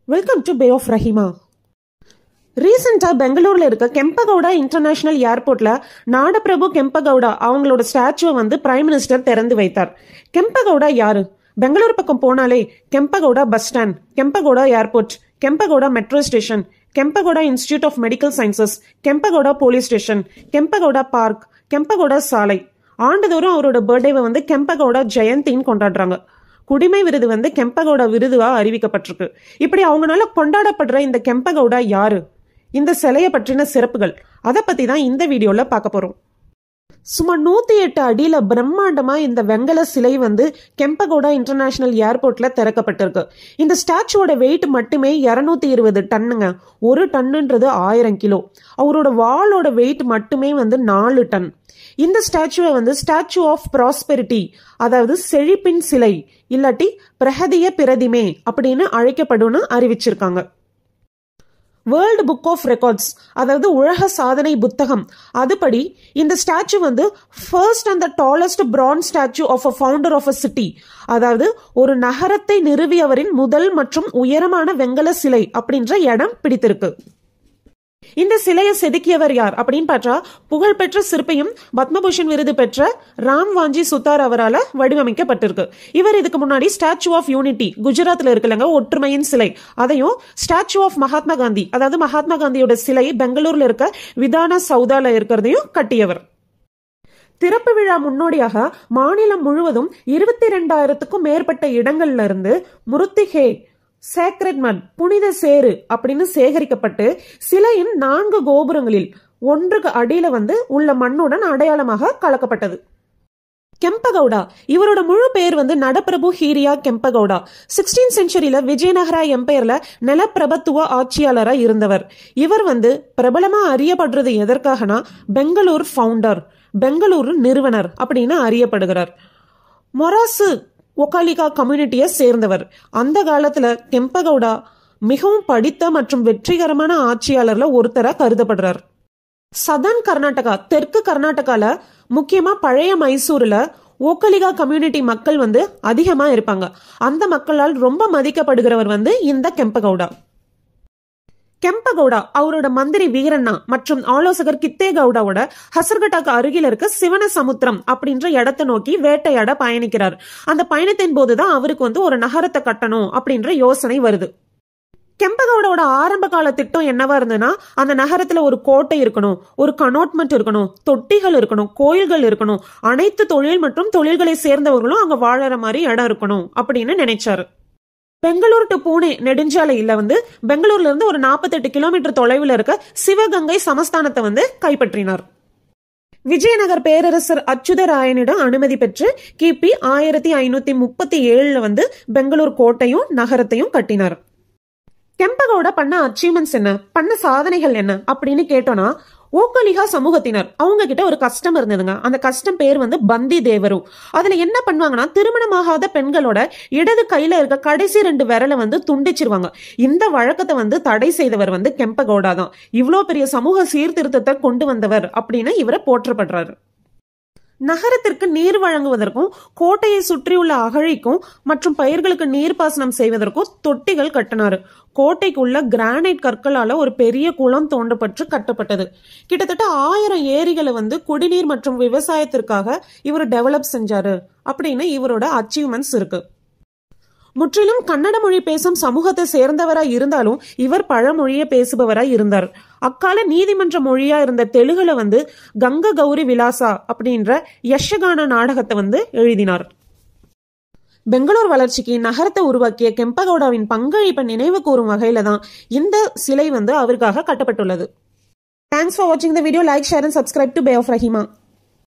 welcome to bay of Rahima ரீசெண்டாக பெங்களூர்ல இருக்க கெம்பகவுடா இன்டர்நேஷனல் ஏர்போர்ட்ல நாடபிரபு கெம்பகவுடா அவங்களோட ஸ்டாச்சுவை வந்து பிரைம் மினிஸ்டர் திறந்து வைத்தார் கெம்பகவுடா யாரு பெங்களூர் பக்கம் போனாலே Kempegowda bus stand Kempegowda airport Kempegowda metro station Kempegowda institute of medical sciences Kempegowda police station Kempegowda park Kempegowda சாலை ஆண்டுதோறும் அவரோட பர்த்டேவை வந்து கெம்பகவுடா ஜெயந்தின்னு கொண்டாடுறாங்க குடிமை விருது வந்து கெம்பகவுடா விருதுவா அறிவிக்கப்பட்டிருக்கு இப்படி அவங்களால கொண்டாடப்படுற இந்த கெம்பகவுடா யாரு இந்த சிலையை பற்றின சிறப்புகள் அதை பத்தி தான் இந்த வீடியோல பார்க்க போறோம் சுமார் நூத்தி எட்டு அடியில பிரம்மாண்டமா இந்த வெங்கல சிலை வந்து கெம்பகோடா இன்டர்நேஷனல் ஏர்போர்ட்ல திறக்கப்பட்டிருக்கு இந்த ஸ்டாச்சுவோட வெயிட் மட்டுமே இருநூத்தி இருபது டன்னுங்க ஒரு டன்னுன்றது ஆயிரம் கிலோ அவரோட வாளோட வெயிட் மட்டுமே வந்து நாலு டன் இந்த ஸ்டாச்சுவை வந்து ஸ்டாச்சு ஆஃப் ப்ராஸ்பெரிட்டி அதாவது செழிப்பின் சிலை இல்லாட்டி பிரகதிய பிரதிமே அப்படின்னு அழைக்கப்படும்னு அறிவிச்சிருக்காங்க வேர்ல்டு புக் ஆஃப் ரெக்கார்ட்ஸ் அதாவது உலக சாதனை புத்தகம் அதுபடி இந்த ஸ்டாச்சு வந்து first and the tallest bronze statue of a founder of a city அதாவது ஒரு நகரத்தை நிறுவியவரின் முதல் மற்றும் உயரமான வெங்கல சிலை அப்படின்ற இடம் பிடித்திருக்கு இந்த சிலையை செதுக்கியவர் யார் அப்படின்னு பார்த்தா புகழ்பெற்ற சிற்பியும் பத்மபூஷன் விருது பெற்ற ராம் வாஞ்சி சுத்தார் அவரால் வடிவமைக்கப்பட்டிருக்கு இவர் இதுக்கு முன்னாடி ஸ்டாச்சு ஆஃப் யூனிட்டி குஜராத்ல இருக்குல்லங்க ஒற்றுமையின் சிலை அதையும் ஸ்டாச்சு ஆஃப் மகாத்மா காந்தி அதாவது மகாத்மா காந்தியோட சிலை பெங்களூர்ல இருக்க விதான சவுதால இருக்கிறதையும் கட்டியவர் திறப்பு விழா முன்னோடியாக மாநிலம் முழுவதும் இருபத்தி ரெண்டாயிரத்துக்கும் மேற்பட்ட இடங்கள்ல இருந்து முருத்திகே சேக்ரெட் மட் புனித சேரு அப்படின்னு சேகரிக்கப்பட்டு சிலையின் நான்கு கோபுரங்களில் ஒன்றுக்கு அடியில வந்து உள்ள மண்ணுடன் அடையாளமாக கலக்கப்பட்டது கெம்பகவுடா இவரோட முழு பேர் வந்து நடப்பிரபு ஹீரியா கெம்பகவுடா சிக்ஸ்டீன் செஞ்சுரியில விஜயநகரா எம்பையர்ல நிலப்பிரபத்துவ ஆட்சியாளரா இருந்தவர் இவர் வந்து பிரபலமா அறியப்படுறது எதற்காகனா பெங்களூர் ஃபவுண்டர் பெங்களூரு நிறுவனர் அப்படின்னு அறியப்படுகிறார் மொராசு ஒகாலிகா கம்யூனிட்டியை சேர்ந்தவர் அந்த காலத்துல கெம்பகவுடா மிகவும் படித்த மற்றும் வெற்றிகரமான ஆட்சியாளர்ல ஒருத்தரா கருதப்படுறார் சதன் கர்நாடகா தெற்கு கர்நாடகால முக்கியமா பழைய மைசூர்ல ஓக்கலிகா கம்யூனிட்டி மக்கள் வந்து அதிகமா இருப்பாங்க அந்த மக்களால் ரொம்ப மதிக்கப்படுகிறவர் வந்து இந்த கெம்பகவுடா கெம்பகவுடா அவரோட மந்திரி வீரண்ணா மற்றும் ஆலோசகர் கித்தே கவுடாவோட ஹசர்கட்டாக்கு அருகில் இருக்க சிவன சமுத்திரம் அப்படின்ற இடத்தை நோக்கி வேட்டையாட பயணிக்கிறார் அந்த பயணத்தின் போதுதான் அவருக்கு வந்து ஒரு நகரத்தை கட்டணும் அப்படின்ற யோசனை வருது கெம்பகவுடோட ஆரம்ப கால திட்டம் என்னவா இருந்ததுன்னா அந்த நகரத்துல ஒரு கோட்டை இருக்கணும் ஒரு கனோட்மெண்ட் இருக்கணும் தொட்டிகள் இருக்கணும் கோயில்கள் இருக்கணும் அனைத்து தொழில் மற்றும் தொழில்களை சேர்ந்தவர்களும் அங்க வாழற மாதிரி இடம் இருக்கணும் அப்படின்னு நினைச்சாரு பெங்களூர் டு பூனே நெடுஞ்சாலையில வந்து பெங்களூர்ல இருந்து ஒரு நாற்பத்தெட்டு கிலோமீட்டர் தொலைவில் இருக்க சிவகங்கை சமஸ்தானத்தை வந்து கைப்பற்றினார் விஜயநகர் பேரரசர் அச்சுதராயனிடம் அனுமதி பெற்று கிபி ஆயிரத்தி ஐநூத்தி முப்பத்தி ஏழுல வந்து பெங்களூர் கோட்டையும் நகரத்தையும் கட்டினார் கெம்பகோட பண்ண அச்சீவ்மெண்ட்ஸ் என்ன பண்ண சாதனைகள் என்ன அப்படின்னு கேட்டோம்னா ஓக்கலிகா சமூகத்தினர் அவங்க கிட்ட ஒரு கஷ்டம் இருந்ததுங்க அந்த கஷ்டம் பேர் வந்து பந்தி தேவரு அதுல என்ன பண்ணுவாங்கன்னா திருமணமாகாத பெண்களோட இடது கையில இருக்க கடைசி ரெண்டு விரலை வந்து துண்டிச்சிருவாங்க இந்த வழக்கத்தை வந்து தடை செய்தவர் வந்து கெம்பகோடா தான் இவ்வளோ பெரிய சமூக சீர்திருத்தத்தை கொண்டு வந்தவர் அப்படின்னு இவரை போற்றப்படுறாரு நகரத்திற்கு நீர் வழங்குவதற்கும் கோட்டையை சுற்றியுள்ள அகழிக்கும் மற்றும் பயிர்களுக்கு நீர்ப்பாசனம் செய்வதற்கும் தொட்டிகள் கட்டினாரு கோட்டைக்குள்ள கிரானைட் கற்களால ஒரு பெரிய குளம் தோண்டப்பட்டு கட்டப்பட்டது கிட்டத்தட்ட ஆயிரம் ஏரிகளை வந்து குடிநீர் மற்றும் விவசாயத்திற்காக இவர் டெவலப் செஞ்சாரு அப்படின்னு இவரோட அச்சீவ்மெண்ட்ஸ் இருக்கு முற்றிலும் கன்னட மொழி பேசும் சமூகத்தை சேர்ந்தவராய் இருந்தாலும் இவர் பழமொழியை பேசுபவராய் இருந்தார் அக்கால நீதிமன்ற மொழியா இருந்த தெலுங்குல வந்து கங்க கௌரி விலாசா அப்படின்ற யஷகான நாடகத்தை வந்து எழுதினார் பெங்களூர் வளர்ச்சிக்கு நகரத்தை உருவாக்கிய கெம்பகவுடாவின் பங்களிப்பை நினைவு கூறும் வகையில தான் இந்த சிலை வந்து அவருக்காக கட்டப்பட்டுள்ளது தேங்க்ஸ் ஃபார் வாட்சிங் the video like share and subscribe to bay of Rahima